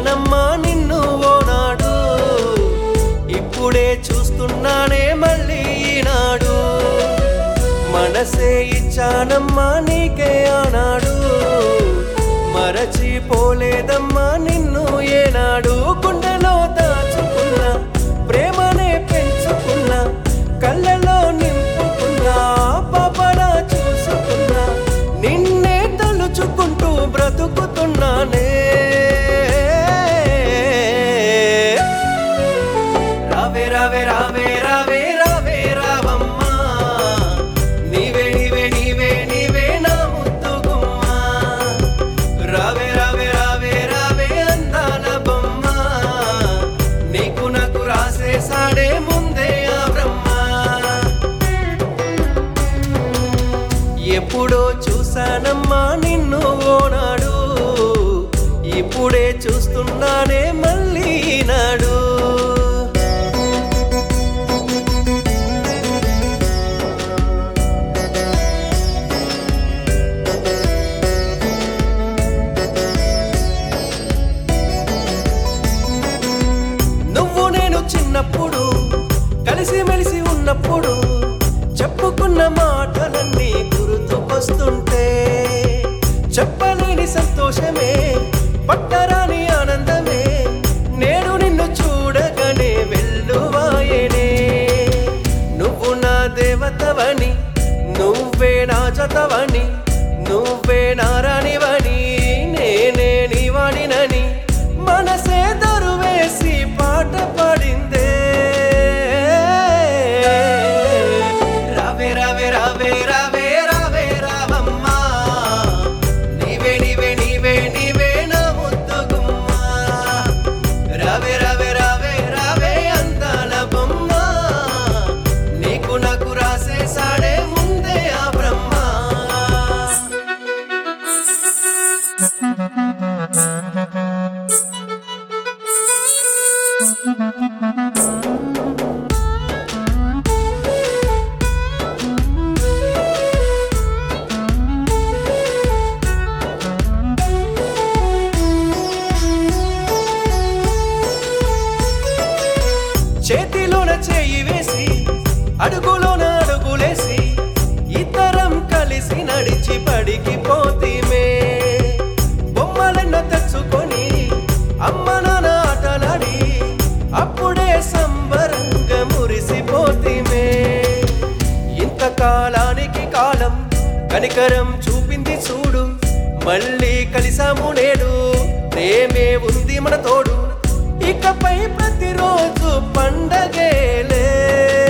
చూశానమ్మా నిన్ను ఓనాడు ఇప్పుడే చూస్తున్నానే మళ్ళీ ఈనాడు మనసే ఇచ్చానమ్మా నీకే ఆనాడు మరచిపోలేదమ్మా నిన్ను ఏనాడు గుండెలో దాచుకున్నా ప్రేమనే పెంచుకున్నా కళ్ళలో నింపుకున్నా పాపలా చూసుకున్నా నిన్నే తలుచుకుంటూ బ్రతుకుతున్నానే రావే రావే రావే రావే రావే రావమ్మా నీవే నీవే నీవే నీవే నా ముద్దు గుమ్మా రావే రావే రావే రావే అందాల బొమ్మ నీకు నాకు రాసేసాడే ముందే ఆ బ్రహ్మ ఎప్పుడో చూశానమ్మా నిన్ను ఓనాడు ఇప్పుడే చూస్తున్నానే మళ్ళీ నాడు నువ్వు నేను చిన్నప్పుడు కలిసి మెలిసి ఉన్నప్పుడు చెప్పుకున్న మాటలన్నీ గుర్తుకొస్తుంటే చెప్పలేని సంతోషమే పట్టరాని ఆనందమే నేను నిన్ను చూడగానే వెళ్ళువాయనే నువ్వు నా దేవతవని నువ్వే నా జతవని నువ్వే నా రాణివని నేనే నీ వాడినని మనసే దరువేసి పాట పాడిందే రావే రావే రావే రావే రావే రావమ్మా నీవే నీవే నీవే నీవే నా ముద్దు గుమ్మా రావే రావే రావే రావే అందాల బొమ్మ నీకు నాకు రాసేసాడే ముందే ఆ బ్రహ్మ చేతిలోన చేయి వేసి అడుగులోన అడుగులేసి ఇద్దరం కలిసి నడిచి పడికి పోతీమే బొమ్మలెన్నో తెచ్చుకొని అమ్మ నాన్న ఆటలాడి అప్పుడే సంబరంగా మురిసిపోతీమే ఇంతకాలానికి కాలం కనికరం చూపింది చూడు మళ్ళీ కలిసాము నేడు ప్రేమే ఉంది మన తోడు ఇకపై ప్రతిరోజు పండగేలే